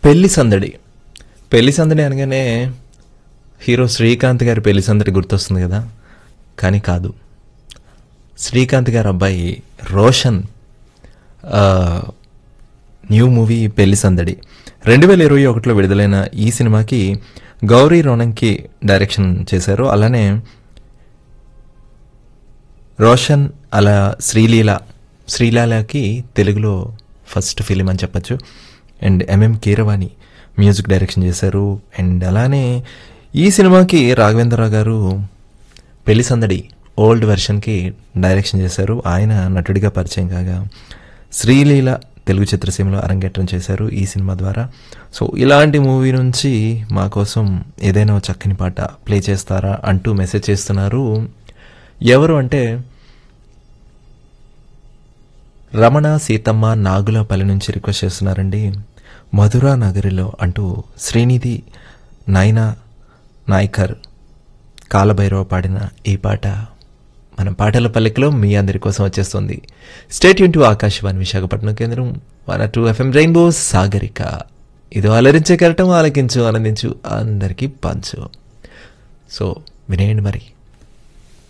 పెళ్లి సందడి పెళ్లి సందడి అనగానే హీరో శ్రీకాంత్ గారి పెళ్లి సందడి గుర్తొస్తుంది కదా కానీ కాదు శ్రీకాంత్ గారి అబ్బాయి రోషన్ ఆ, న్యూ మూవీ పెళ్లి సందడి రెండు వేల ఇరవై ఒకటిలో విడుదలైన ఈ సినిమాకి గౌరీ రోనంకి డైరెక్షన్ చేశారు అలానే రోషన్ అలా శ్రీలీల శ్రీలీలకి తెలుగులో ఫస్ట్ ఫిలిం అని చెప్పచ్చు and MM Keeravani music direction చేశారు అండ్ అలానే ఈ సినిమాకి రాఘవేంద్రరావు గారు పెళ్లి సందడి ఓల్డ్ వెర్షన్కి డైరెక్షన్ చేశారు ఆయన నటుడిగా పరిచయం కాగా శ్రీలీల తెలుగు చిత్రసీమలో అరంగేట్రం చేశారు ఈ సినిమా ద్వారా సో ఇలాంటి మూవీ నుంచి మా కోసం ఏదైనా ఓ చక్కని పాట ప్లే చేస్తారా అంటూ మెసేజ్ చేస్తున్నారు ఎవరు అంటే రమణ సీతమ్మ నాగులపల్లి నుంచి రిక్వెస్ట్ చేస్తున్నారండి మధురా నగరిలో అంటూ శ్రీనిధి నైనా నాయ్కర్ కాలభైరవ పాడిన ఈ పాట మన పాటల పల్లెకలో మీ అందరి కోసం వచ్చేస్తుంది స్టేట్ యూన్ టు ఆకాశవాణి విశాఖపట్నం కేంద్రం one two FM rainbow Sagarika ఇదో అలరించే కెరటం ఆలకించు ఆనందించు అందరికీ పంచు సో వినేయండి మరి